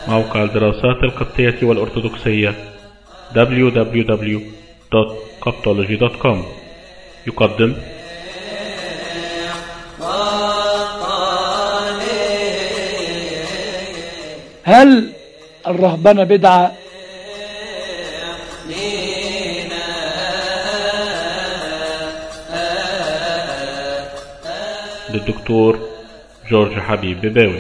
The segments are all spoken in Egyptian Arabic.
موقع الدراسات القبطية والأرثوذكسية www.coptology.com يقدم هل الرهبنة بدعة للدكتور جورج حبيب بباوي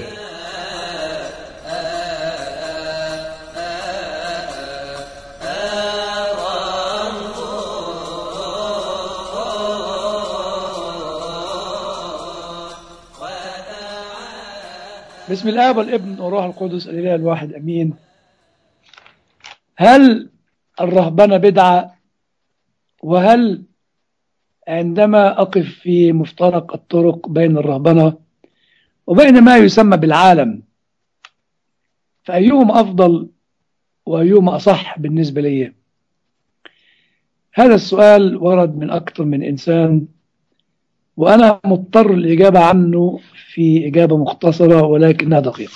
بسم الآب والابن والروح القدس الإله الواحد أمين هل الرهبنة بدعة وهل عندما أقف في مفترق الطرق بين الرهبنة وبين ما يسمى بالعالم فأيهم أفضل وأيهم أصح بالنسبة لي هذا السؤال ورد من أكثر من إنسان وأنا مضطر الإجابة عنه في إجابة مختصرة ولكنها دقيقة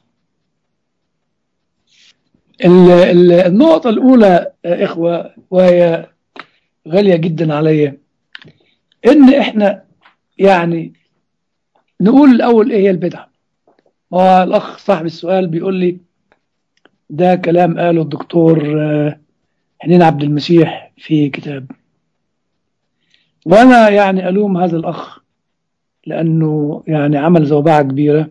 ال- ال- النقطة الأولى يا إخوة وهي غالية جدا عليا إن إحنا يعني نقول الأول إيه هي البدعة ما هو الأخ صاحب السؤال بيقول لي ده كلام قاله الدكتور آه، حنين عبد المسيح في كتاب وأنا يعني ألوم هذا الأخ لأنه يعني عمل زوبعة كبيرة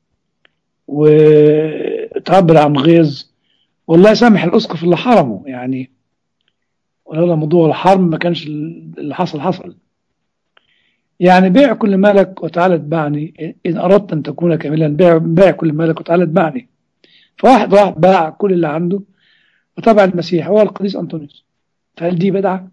وتعبر عن غيظ والله سامح الأسقف اللي حرمه يعني ولولا موضوع الحرم ما كانش اللي حصل حصل يعني بيع كل مالك وتعالى اتبعني إن أردت أن تكون كاملا بيع, بيع كل مالك وتعالى اتبعني فواحد راح باع كل اللي عنده وتبع المسيح هو القديس أنطونيوس فهل دي بدعة؟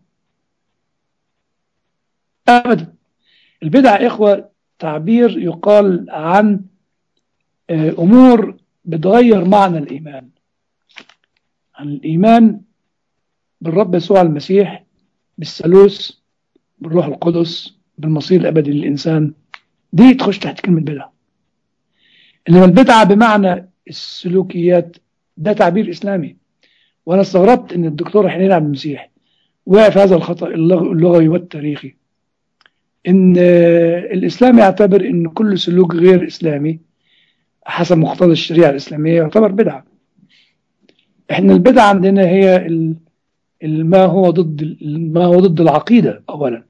أبدا البدعة يا إخوة تعبير يقال عن آه، أمور بتغير معنى الإيمان عن الإيمان بالرب يسوع المسيح بالثالوث بالروح القدس بالمصير الأبدي للإنسان دي تخش تحت كلمة بدعة إنما البدعة بمعنى السلوكيات ده تعبير إسلامي وأنا استغربت إن الدكتور حنين عبد المسيح وقع في هذا الخطأ اللغ- اللغوي والتاريخي ان آه، الاسلام يعتبر ان كل سلوك غير اسلامي حسب مقتضى الشريعه الاسلاميه يعتبر بدعه احنا البدعه عندنا هي ال- ال- ما هو ضد ال- ما هو ضد العقيده اولا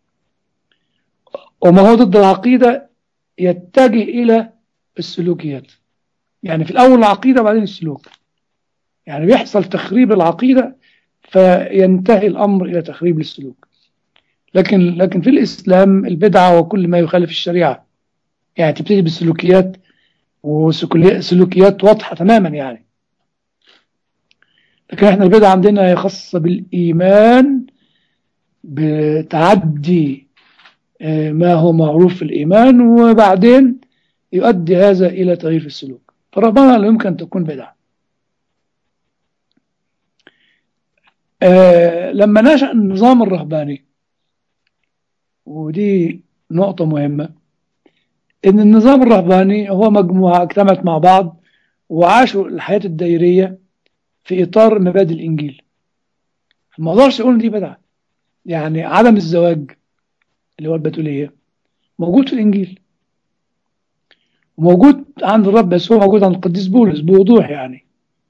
وما هو ضد العقيده يتجه الى السلوكيات يعني في الاول العقيده بعدين السلوك يعني بيحصل تخريب العقيده فينتهي الامر الى تخريب السلوك لكن لكن في الإسلام البدعة وكل ما يخالف الشريعة يعني تبتدي بالسلوكيات وسلوكيات واضحة تماما يعني لكن احنا البدعة عندنا هي خاصة بالإيمان بتعدي آه، ما هو معروف في الإيمان وبعدين يؤدي هذا إلى تغيير في السلوك فربما لا يمكن أن تكون بدعة آه، لما نشأ النظام الرهباني ودي نقطة مهمة إن النظام الرهباني هو مجموعة اجتمعت مع بعض وعاشوا الحياة الدائرية في إطار مبادئ الإنجيل ما أقدرش أقول إن دي بدعة يعني عدم الزواج اللي هو البتولية موجود في الإنجيل وموجود عند الرب يسوع موجود عند القديس بولس بوضوح يعني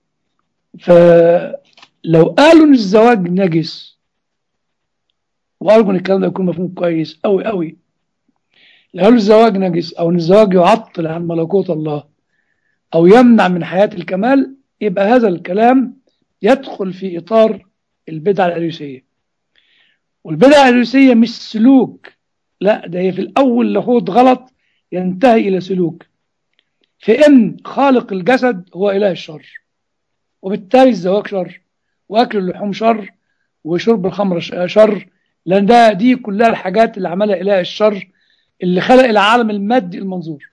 فلو قالوا إن الزواج نجس وارجو ان الكلام ده يكون مفهوم كويس قوي قوي لو قالوا الزواج نجس او ان الزواج يعطل عن ملكوت الله او يمنع من حياه الكمال يبقى هذا الكلام يدخل في اطار البدعه الاريوسيه والبدعه الاريوسيه مش سلوك لا ده هي في الاول لاهوت غلط ينتهي الى سلوك فان خالق الجسد هو اله الشر وبالتالي الزواج شر واكل اللحوم شر وشرب الخمر ش- شر لان ده دي كلها الحاجات اللي عملها اله الشر اللي خلق العالم المادي المنظور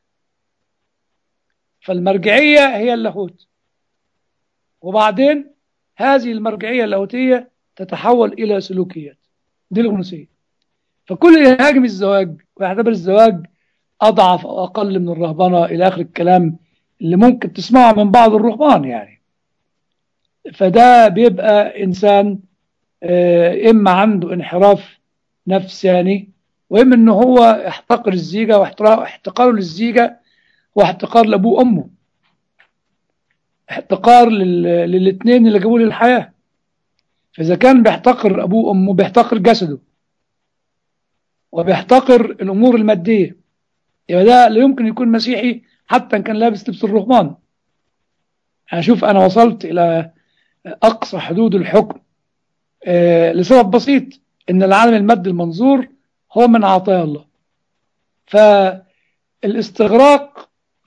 فالمرجعيه هي اللاهوت وبعدين هذه المرجعيه اللاهوتيه تتحول الى سلوكيات دي الغنوصيه فكل اللي يهاجم الزواج ويعتبر الزواج اضعف او اقل من الرهبنه الى اخر الكلام اللي ممكن تسمعه من بعض الرهبان يعني فده بيبقى إنسان آه، إما عنده انحراف نفساني وإما إن هو يحتقر الزيجة واحتقاره للزيجة واحتقار لأبوه وأمه احتقار لل- للاثنين اللي جابوه للحياة فإذا كان بيحتقر أبوه وأمه بيحتقر جسده وبيحتقر الأمور المادية يبقى ده لا يمكن يكون مسيحي حتى إن كان لابس لبس الرهبان أشوف أنا وصلت إلى أقصى حدود الحكم آه، لسبب بسيط إن العالم المادي المنظور هو من عطايا الله فالاستغراق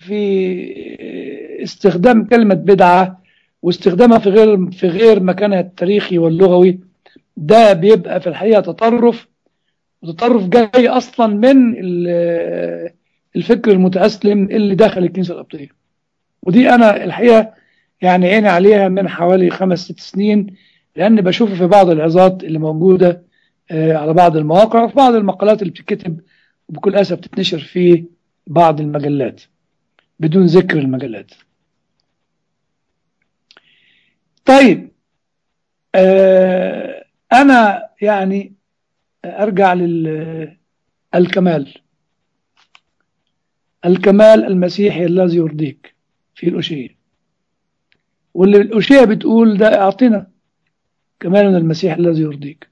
في استخدام كلمة بدعة واستخدامها في غير في غير مكانها التاريخي واللغوي ده بيبقى في الحقيقة تطرف وتطرف جاي أصلا من ال- الفكر المتأسلم اللي داخل الكنيسة القبطية ودي أنا الحقيقة يعني عيني عليها من حوالي خمس ست سنين لأن بشوفه في بعض العظات اللي موجودة آه، على بعض المواقع وفي بعض المقالات اللي بتتكتب وبكل أسف تتنشر في بعض المجلات بدون ذكر المجلات طيب آه، أنا يعني أرجع للكمال الكمال المسيحي الذي يرضيك في الأشية واللي الأشية بتقول ده أعطنا كمال من المسيح الذي يرضيك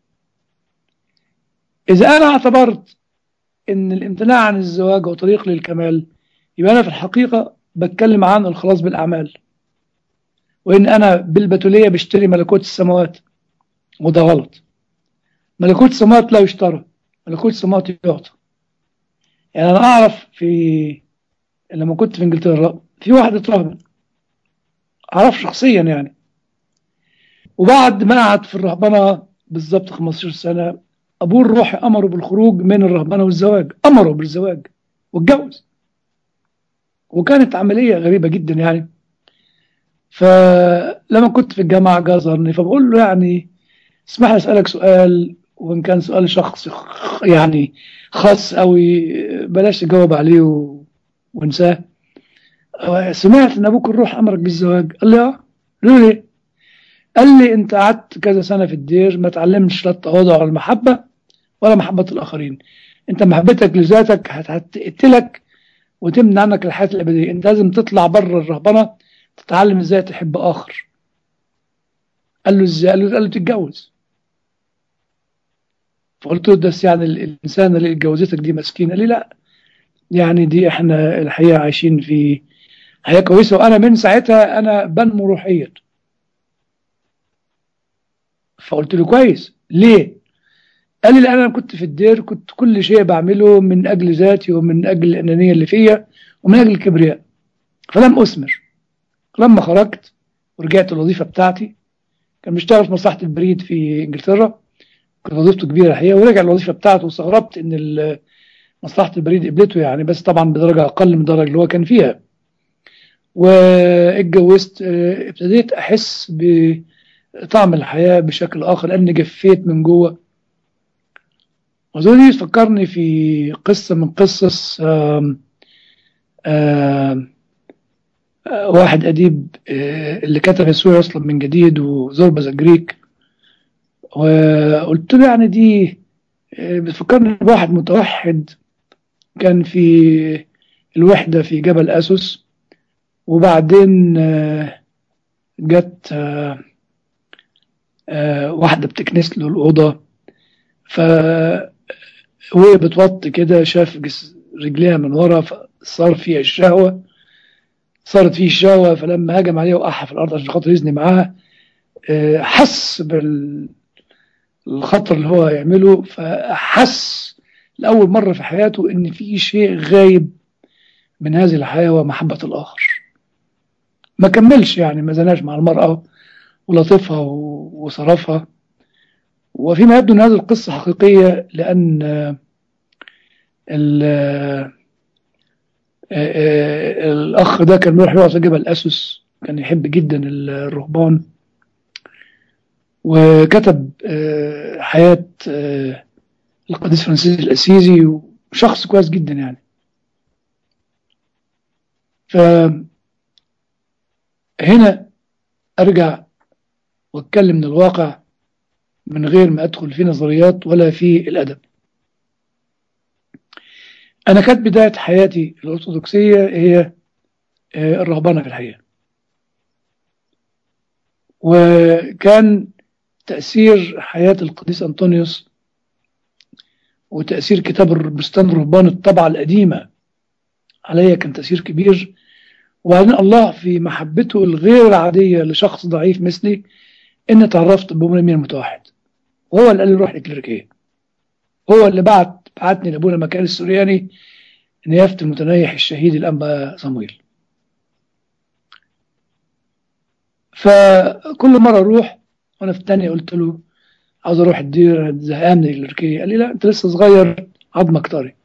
إذا أنا اعتبرت إن الامتناع عن الزواج هو طريق للكمال يبقى أنا في الحقيقة بتكلم عن الخلاص بالأعمال وإن أنا بالبتولية بشتري ملكوت السماوات وده غلط ملكوت السماوات لا يشترى ملكوت السماوات يعطى يعني أنا أعرف في لما كنت في إنجلترا في واحد اترهبن أعرف شخصيا يعني وبعد ما قعد في الرهبنة بالظبط 15 سنة أبوه الروحي أمره بالخروج من الرهبنة والزواج أمره بالزواج واتجوز وكانت عملية غريبة جدا يعني فلما كنت في الجامعة جازرني فبقول له يعني اسمح لي أسألك سؤال وإن كان سؤال شخصي خ- يعني خاص قوي بلاش تجاوب عليه و... وانساه أه، سمعت ان ابوك الروح امرك بالزواج قال لي اه قلت له ليه قال لي انت قعدت كذا سنه في الدير ما تعلمتش لا التواضع ولا المحبه ولا محبه الاخرين انت محبتك لذاتك هت- هتقتلك وتمنع عنك الحياه الابديه انت لازم تطلع بره الرهبنه تتعلم ازاي تحب اخر قال له ازاي قال له قال له تتجوز فقلت له بس يعني ال- الانسان اللي اتجوزتك دي مسكينه قال لي لا يعني دي احنا الحقيقه عايشين في حياه كويسه وانا من ساعتها انا بنمو روحيا فقلت له كويس ليه قال لي لان انا كنت في الدير كنت كل شيء بعمله من اجل ذاتي ومن اجل الانانيه اللي فيا ومن اجل الكبرياء فلم اثمر لما خرجت ورجعت الوظيفه بتاعتي كان بيشتغل في مصلحه البريد في انجلترا كانت وظيفته كبيره الحقيقه ورجع الوظيفه بتاعته واستغربت ان ال- مصلحه البريد قبلته يعني بس طبعا بدرجه اقل من الدرجه اللي هو كان فيها واتجوزت آه، ابتديت احس بطعم الحياه بشكل اخر لاني جفيت من جوه ودي تفكرني في قصه من قصص آم، آم، آه، واحد اديب آه، اللي كتب يسوع اصلا من جديد وزوربا ذا جريك وقلت له يعني دي آه، بتفكرني بواحد متوحد كان في الوحدة في جبل أسوس وبعدين آه، جت آه، آه، واحدة بتكنس له الأوضة ف وهي بتوطي كده شاف جس- رجليها من ورا فصار فيها الشهوة صارت فيه الشهوة فلما هجم عليها وقعها في الأرض عشان خاطر يزني معاها آه، حس بالخطر اللي هو يعمله فحس لأول مرة في حياته إن في شيء غايب من هذه الحياة ومحبة الآخر ما كملش يعني ما زناش مع المرأة ولطفها و- وصرفها وفيما يبدو أن هذه القصة حقيقية لأن آه، ال- آه، آه، الأخ ده كان بيروح يقعد في جبل أسوس كان يحب جدا الرهبان وكتب آه، حياة آه، القديس فرانسيس الأسيزي وشخص كويس جدا يعني هنا أرجع وأتكلم من الواقع من غير ما أدخل في نظريات ولا في الأدب أنا كانت بداية حياتي الأرثوذكسية هي الرهبنة في الحقيقة وكان تأثير حياة القديس أنطونيوس وتأثير كتاب البستان الرهبان الطبعة القديمة عليا كان تأثير كبير وبعدين الله في محبته الغير عادية لشخص ضعيف مثلي إن تعرفت بأمين المتوحد وهو اللي قال لي روح الإكليريكية هو اللي بعت بعتني لأبونا مكان السورياني نيافة المتنيح الشهيد الأنبا صمويل فكل مرة أروح وأنا في الثانية قلت له عاوز أروح الدير زهقان من الإكليريكية قال لي لا أنت لسه صغير عظمك طري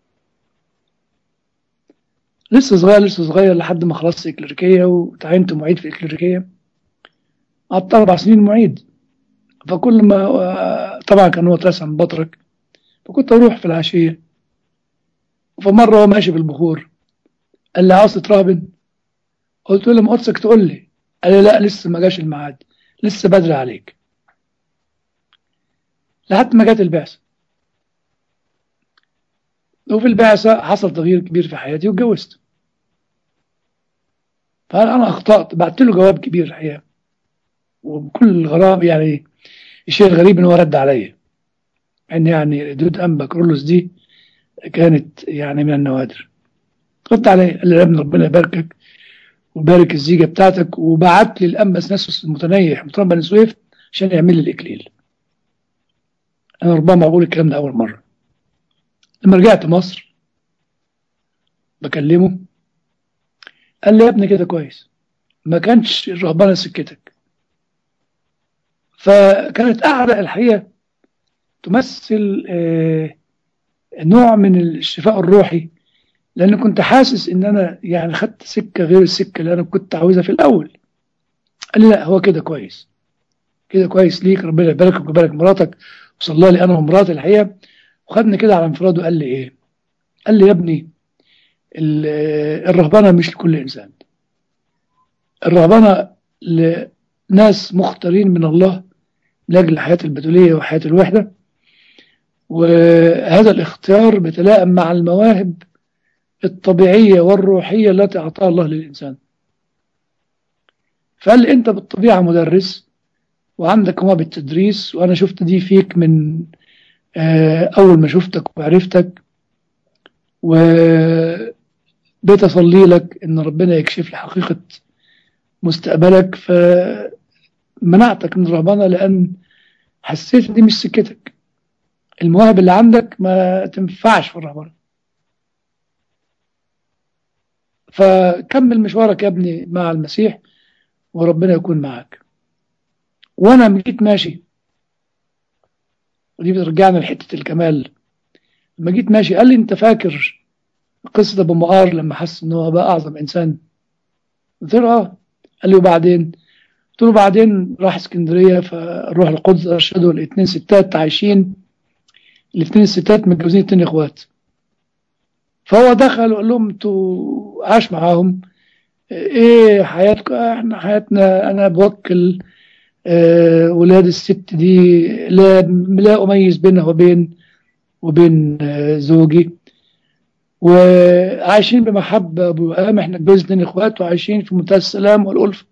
لسه صغير لسه صغير لحد ما خلصت إكليريكية وتعينت معيد في الإكليريكية قعدت أربع سنين معيد فكل ما طبعا كان هو اترسم من بطرك فكنت أروح في العشية فمرة هو ماشي بالبخور قال لي عاوز تتراهبن قلت له ما قدسك تقول لي قال لي لا لسه ما جاش الميعاد لسه بدري عليك لحد ما جت البعثة وفي البعثة حصل تغيير كبير في حياتي واتجوزت فأنا أخطأت بعت له جواب كبير الحقيقة وبكل غرام يعني الشيء الغريب إن هو رد عليا إن يعني ردود أنبا كرولوس دي كانت يعني من النوادر رد عليا قال لي يا ابن ربنا يباركك ويبارك الزيجة بتاعتك وبعت لي الأنبس ناسوس المتنيح مطران بني سويف عشان يعمل لي الإكليل أنا ربما أقول الكلام ده أول مرة لما رجعت مصر بكلمه قال لي يا ابني كده كويس ما كانش الرهبانة سكتك فكانت قاعدة الحقيقة تمثل آه نوع من الشفاء الروحي لأن كنت حاسس إن أنا يعني خدت سكة غير السكة اللي أنا كنت عاوزها في الأول قال لي لا هو كده كويس كده كويس ليك ربنا يباركك ويبارك مراتك وصلى لي أنا ومراتي الحقيقة وخدني كده على انفراد وقال لي إيه قال لي يا ابني الرهبنة مش لكل إنسان الرهبنة لناس مختارين من الله لأجل الحياة البتولية وحياة الوحدة وهذا الاختيار بيتلائم مع المواهب الطبيعية والروحية التي أعطاها الله للإنسان فقال لي أنت بالطبيعة مدرس وعندك موهبة التدريس وأنا شفت دي فيك من أول ما شفتك وعرفتك وبيت أصلي لك إن ربنا يكشف لي حقيقة مستقبلك فمنعتك من الرهبنة لأن حسيت دي مش سكتك المواهب اللي عندك ما تنفعش في الرهبنة فكمل مشوارك يا ابني مع المسيح وربنا يكون معك وانا جيت ماشي ودي بترجعنا لحته الكمال لما جيت ماشي قال لي انت فاكر قصه ابو مقار لما حس ان هو بقى اعظم انسان قلت له اه قال لي وبعدين قلت له بعدين راح اسكندريه فروح القدس ارشده الاثنين ستات عايشين الاثنين الستات متجوزين اتنين اخوات فهو دخل وقال لهم انتوا عاش معاهم ايه حياتكم احنا حياتنا انا بوكل اه ولاد الست دي لا لا اميز بينها وبين وبين اه زوجي وعايشين بمحبة وقام احنا اتجوزنا اتنين اخوات وعايشين في منتهى السلام والألفة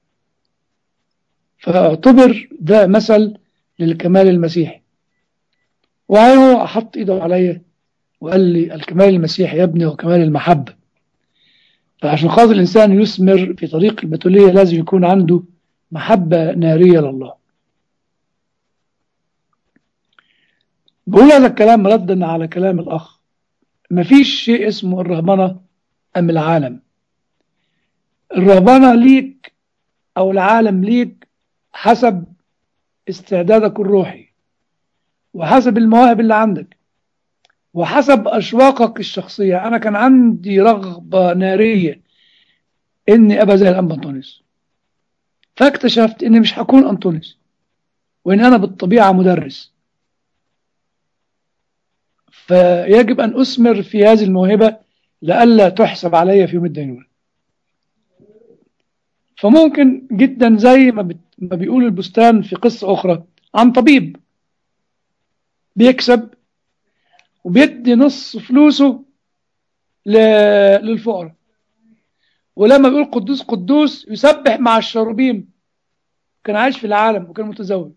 فاعتبر ده مثل للكمال المسيحي وهو حط ايده عليا وقال لي الكمال المسيحي يا ابني هو كمال المحبة فعشان خاطر الإنسان يثمر في طريق البتولية لازم يكون عنده محبة نارية لله بقول هذا الكلام ردا على كلام الأخ مفيش شيء اسمه الرهبنة أم العالم الرهبنة ليك أو العالم ليك حسب استعدادك الروحي وحسب المواهب اللي عندك وحسب أشواقك الشخصية أنا كان عندي رغبة نارية إني أبقى زي الأنبا أنطونيوس فاكتشفت إني مش هكون أنطونيوس وإن أنا بالطبيعة مدرس فيجب أن أثمر في هذه الموهبة لئلا تحسب علي في يوم الدينونة فممكن جدا زي ما, بت... ما بيقول البستان في قصة أخرى عن طبيب بيكسب وبيدي نص فلوسه ل... للفقراء ولما بيقول قدوس قدوس يسبح مع الشروبيم كان عايش في العالم وكان متزوج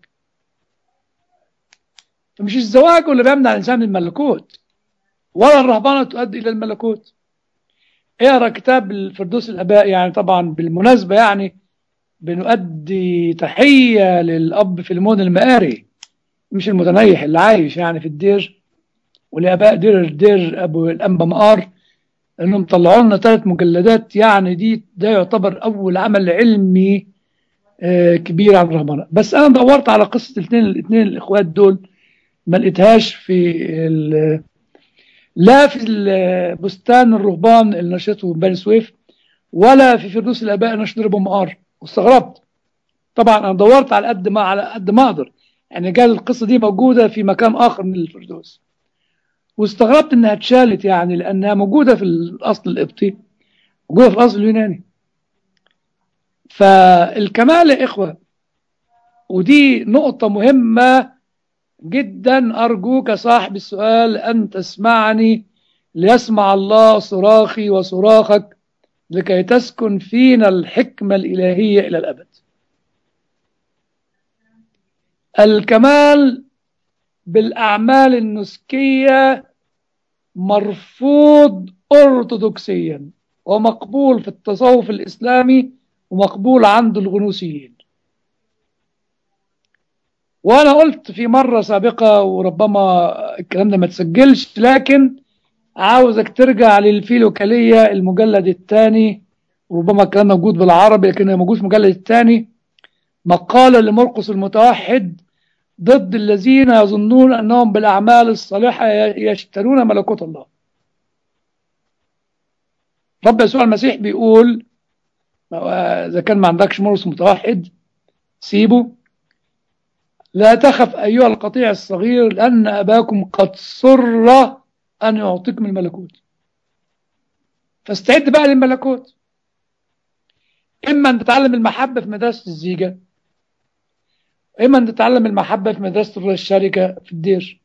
فمش الزواج اللي بيمنع الإنسان من الملكوت ولا الرهبانة تؤدي إلى الملكوت اقرا كتاب الفردوس الآباء يعني طبعا بالمناسبة يعني بنؤدي تحية للأب فيلمون المقاري مش المتنيح اللي عايش يعني في الدير ولآباء دير الدير أبو الأنبا مقار لأنهم طلعوا لنا ثلاث مجلدات يعني دي ده يعتبر أول عمل علمي آه كبير عن الرهبنة بس أنا دورت على قصة الاثنين الاثنين الإخوات دول ما لقيتهاش في لا في بستان الرهبان اللي نشرته بني سويف ولا في فردوس الآباء نشر أبو مقار واستغربت طبعا أنا دورت على قد ما على قد ما أقدر يعني قال القصة دي موجودة في مكان آخر من الفردوس واستغربت إنها اتشالت يعني لأنها موجودة في الأصل القبطي موجودة في الأصل اليوناني فالكمال يا إخوة ودي نقطة مهمة جدا أرجوك صاحب السؤال أن تسمعني ليسمع الله صراخي وصراخك لكي تسكن فينا الحكمة الإلهية إلى الأبد الكمال بالأعمال النسكية مرفوض أرثوذكسيا ومقبول في التصوف الإسلامي ومقبول عند الغنوسيين وانا قلت في مرة سابقة وربما الكلام ده ما تسجلش لكن عاوزك ترجع للفيلوكالية المجلد الثاني وربما الكلام موجود بالعربي لكن موجود في المجلد الثاني مقالة لمرقس المتوحد ضد الذين يظنون أنهم بالأعمال الصالحة يشترون ملكوت الله رب يسوع المسيح بيقول إذا كان ما عندكش مرقس متوحد سيبه لا تخف أيها القطيع الصغير لأن أباكم قد سر أن يعطيكم الملكوت فاستعد بقى للملكوت إما أن تتعلم المحبة في مدرسة الزيجة إما أن تتعلم المحبة في مدرسة الشركة في الدير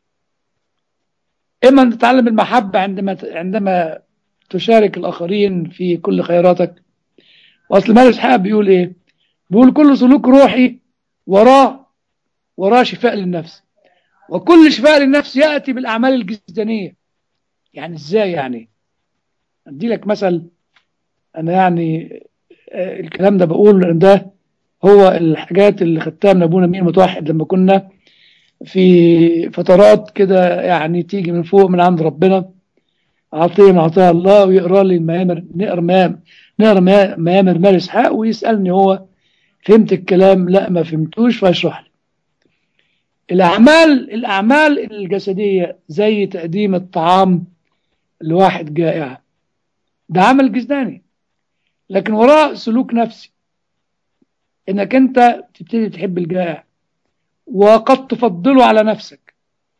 إما أن تتعلم المحبة عندما عندما تشارك الآخرين في كل خيراتك وأصل مال إسحاق بيقول إيه بيقول كل سلوك روحي وراه وراه شفاء للنفس وكل شفاء للنفس يأتي بالأعمال الجسدانية يعني إزاي يعني أدي لك مثل أنا يعني الكلام ده بقول لأن ده هو الحاجات اللي خدتها من أبونا مين متوحد لما كنا في فترات كده يعني تيجي من فوق من عند ربنا عطية من عطايا الله ويقرا لي الميامر نقرا ميامر نقرا ميامر مال إسحاق ويسألني هو فهمت الكلام لا ما فهمتوش فيشرح لي الأعمال الأعمال الجسدية زي تقديم الطعام لواحد جائع ده عمل جسداني لكن وراء سلوك نفسي انك انت تبتدي تحب الجائع وقد تفضله على نفسك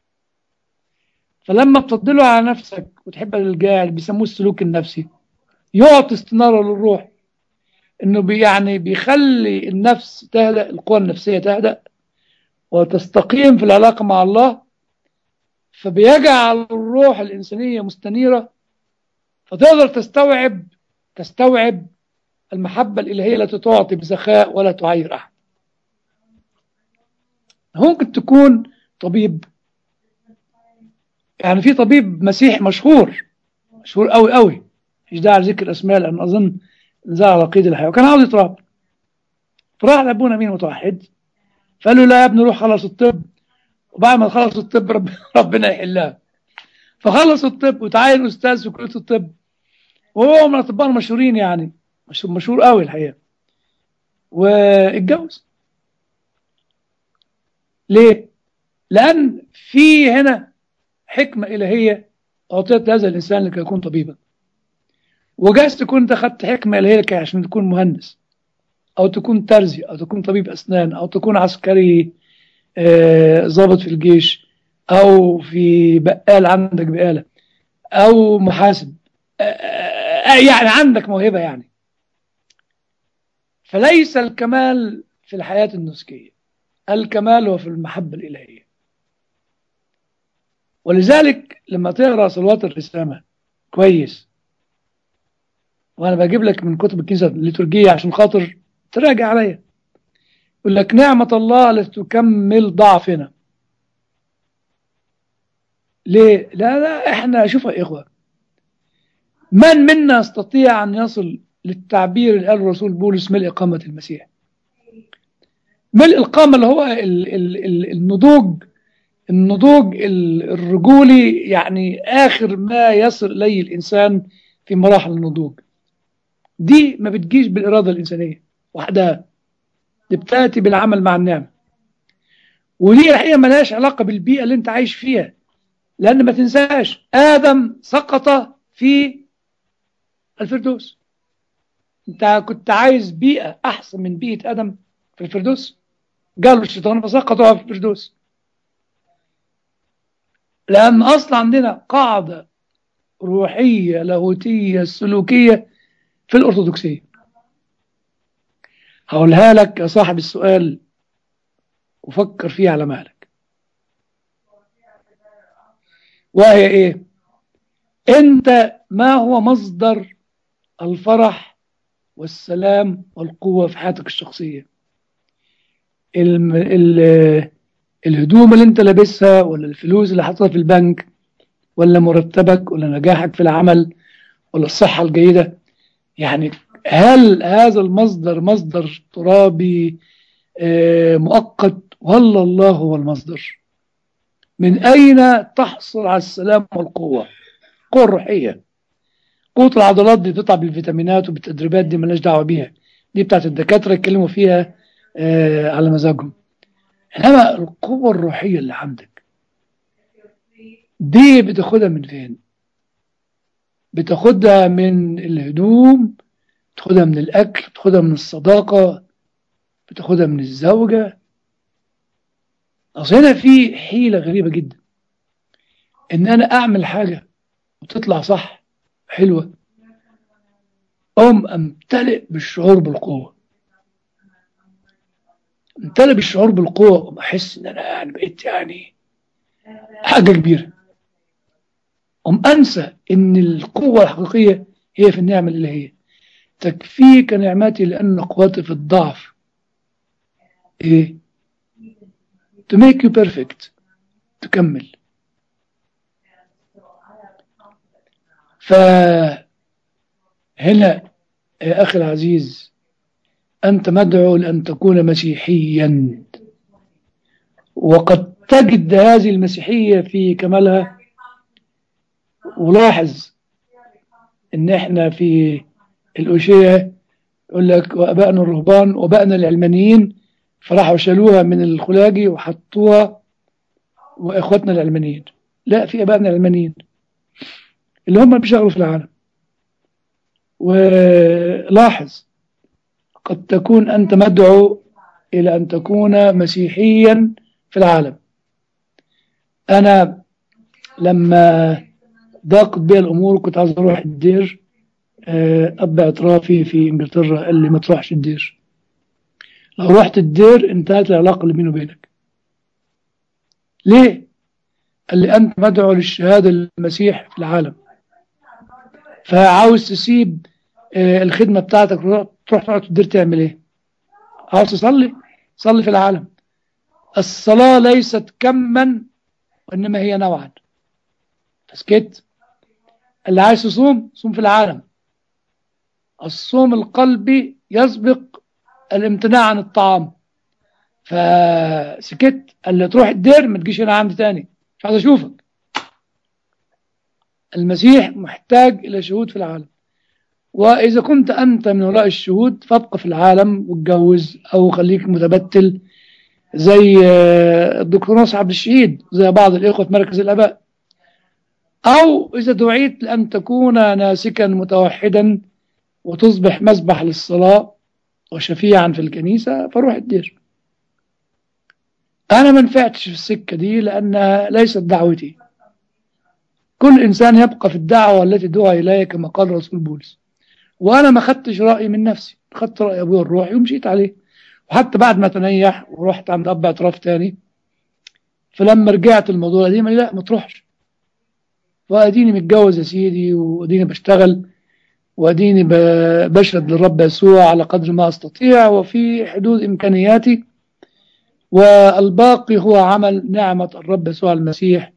فلما تفضله على نفسك وتحب الجائع بيسموه السلوك النفسي يعطي استنارة للروح انه بي يعني بيخلي النفس تهدأ القوى النفسية تهدأ وتستقيم في العلاقة مع الله فبيجعل الروح الإنسانية مستنيرة فتقدر تستوعب تستوعب المحبة الإلهية التي تعطي بسخاء ولا تعير أحد ممكن تكون طبيب يعني في طبيب مسيحي مشهور مشهور قوي قوي مش داعي لذكر اسماء لان اظن نزال على قيد الحياه وكان عاوز يتراب فراح لابونا مين متوحد فقال له لا يا ابني روح خلص الطب وبعد ما خلص الطب رب ربنا يحلها فخلص الطب وتعين استاذ في كليه الطب وهو من الاطباء المشهورين يعني مشهور, مشهور قوي الحقيقه واتجوز ليه؟ لأن في هنا حكمة إلهية أعطيت هذا الإنسان لكي يكون طبيبا وجايز تكون أنت أخذت حكمة إلهية لكي عشان تكون مهندس أو تكون ترزي أو تكون طبيب أسنان أو تكون عسكري ضابط في الجيش أو في بقال عندك بقالة أو محاسب يعني عندك موهبة يعني فليس الكمال في الحياة النسكية الكمال هو في المحبة الإلهية ولذلك لما تقرأ صلوات الرسامة كويس وأنا بجيب لك من كتب الكنيسة الليتورجية عشان خاطر تراجع عليا يقول لك نعمة الله التي تكمل ضعفنا ليه؟ لا لا احنا شوفوا يا إخوة من منا يستطيع أن يصل للتعبير اللي قاله الرسول بولس ملء إقامة المسيح ملء القامة اللي هو ال ال ال النضوج النضوج الرجولي يعني آخر ما يصل إليه الإنسان في مراحل النضوج دي ما بتجيش بالإرادة الإنسانية وحدها دي بتأتي بالعمل مع النعمة ودي الحقيقة ملهاش علاقة بالبيئة اللي انت عايش فيها لأن ما تنساش آدم سقط في الفردوس انت كنت عايز بيئة أحسن من بيئة آدم في الفردوس قالوا الشيطان فسقطوا في الفردوس لأن أصلا عندنا قاعدة روحية لاهوتية سلوكية في الأرثوذكسية هقولها لك يا صاحب السؤال وفكر فيها على مهلك وهي ايه انت ما هو مصدر الفرح والسلام والقوة في حياتك الشخصية ال ال الهدوم اللي انت لابسها ولا الفلوس اللي حاططها في البنك ولا مرتبك ولا نجاحك في العمل ولا الصحة الجيدة يعني هل هذا المصدر مصدر ترابي آه مؤقت ولا الله هو المصدر من أين تحصل على السلام والقوة القوة الروحية قوة العضلات دي بتطلع بالفيتامينات وبالتدريبات دي مالناش دعوة بيها دي بتاعت الدكاترة يتكلموا فيها آه على مزاجهم انما القوة الروحية اللي عندك دي بتاخدها من فين بتاخدها من الهدوم بتاخدها من الاكل بتاخدها من الصداقة بتاخدها من الزوجة اصل هنا في حيلة غريبة جدا ان انا اعمل حاجة وتطلع صح حلوة أقوم أمتلئ بالشعور بالقوة امتلئ بالشعور بالقوة وأحس إن أنا يعني بقيت يعني حاجة كبيرة أم أنسى إن القوة الحقيقية هي في النعمة الإلهية تكفيك نعمتي لأن قوتي في الضعف إيه to make you perfect تكمل فهنا يا أخي العزيز أنت مدعو لأن تكون مسيحيا وقد تجد هذه المسيحية في كمالها ولاحظ ان احنا في الأشياء يقول لك وأبائنا الرهبان وأبائنا العلمانيين فراحوا شالوها من الخلاجي وحطوها وإخواتنا العلمانيين لا في أبائنا العلمانيين اللي هم بيشتغلوا في العالم ولاحظ قد تكون أنت مدعو إلى أن تكون مسيحيا في العالم أنا لما ضاقت بي الأمور كنت عايز أروح الدير أب اعترافي في إنجلترا قال لي ما تروحش الدير لو رحت الدير انتهت العلاقة اللي بيني وبينك ليه؟ قال لي أنت مدعو للشهادة للمسيح في العالم فعاوز تسيب الخدمة بتاعتك تروح تقعد الدير تعمل ايه عاوز تصلي صلي في العالم الصلاة ليست كما وإنما هي نوعا فسكت اللي عايز يصوم صوم في العالم الصوم القلبي يسبق الامتناع عن الطعام فسكت اللي تروح الدير ما تجيش هنا عندي تاني مش عايز اشوفك المسيح محتاج الى شهود في العالم واذا كنت انت من وراء الشهود فابقى في العالم واتجوز او خليك متبتل زي الدكتور ناصر عبد الشهيد زي بعض الاخوه في مركز الاباء او اذا دعيت لان تكون ناسكا متوحدا وتصبح مسبح للصلاه وشفيعا في الكنيسه فروح الدير انا ما نفعتش في السكه دي لانها ليست دعوتي كل انسان يبقى في الدعوه التي دعا اليها كما قال رسول بولس وانا ما خدتش رايي من نفسي خدت راي ابويا الروحي ومشيت عليه وحتى بعد ما تنيح ورحت عند اب اعتراف تاني فلما رجعت الموضوع دي ما لا ما تروحش واديني متجوز يا سيدي واديني بشتغل واديني ب- بشهد للرب يسوع على قدر ما استطيع وفي حدود امكانياتي والباقي هو عمل نعمه الرب يسوع المسيح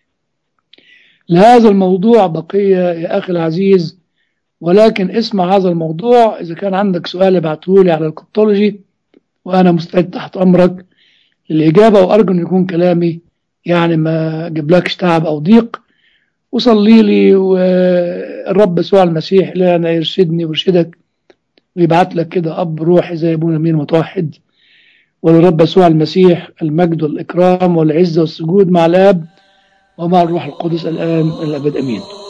لهذا الموضوع بقيه يا اخي العزيز ولكن اسمع هذا الموضوع اذا كان عندك سؤال ابعته لي على الكتولوجي وانا مستعد تحت امرك للاجابه وارجو ان يكون كلامي يعني ما جبلكش تعب او ضيق وصلي لي والرب يسوع المسيح لنا يرشدني ويرشدك ويبعت لك كده اب روحي زي ابونا مين متوحد وللرب يسوع المسيح المجد والاكرام والعزه والسجود مع الاب ومع الروح القدس الان والابد امين